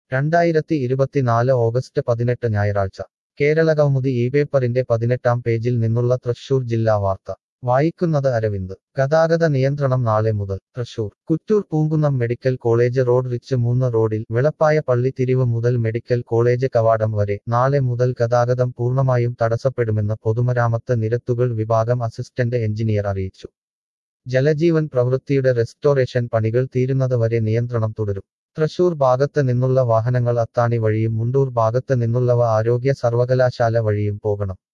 രണ്ടായിരത്തി ഇരുപത്തിനാല് ഓഗസ്റ്റ് പതിനെട്ട് ഞായറാഴ്ച കേരളകൗമുദി ഈ പേപ്പറിന്റെ പതിനെട്ടാം പേജിൽ നിന്നുള്ള തൃശൂർ ജില്ലാ വാർത്ത വായിക്കുന്നത് അരവിന്ദ് ഗതാഗത നിയന്ത്രണം നാളെ മുതൽ Thrissur Kuttur Poonkunnam medical college road reach മൂന്ന് റോഡിൽ വെളപ്പായ പള്ളി തിരിവ് മുതൽ മെഡിക്കൽ കോളേജ് കവാടം വരെ നാളെ മുതൽ ഗതാഗതം പൂർണ്ണമായും തടസ്സപ്പെടുമെന്ന് പൊതുമരാമത്ത് നിരത്തുകൾ വിഭാഗം അസിസ്റ്റന്റ് എഞ്ചിനീയർ അറിയിച്ചു ജലജീവൻ പ്രവൃത്തിയുടെ റെസ്റ്റോറേഷൻ പണികൾ തീരുന്നതുവരെ നിയന്ത്രണം തുടരും തൃശൂർ ഭാഗത്ത് നിന്നുള്ള വാഹനങ്ങൾ അത്താണി വഴിയും മുണ്ടൂർ ഭാഗത്ത് നിന്നുള്ളവ ആരോഗ്യ സർവകലാശാല വഴിയും പോകണം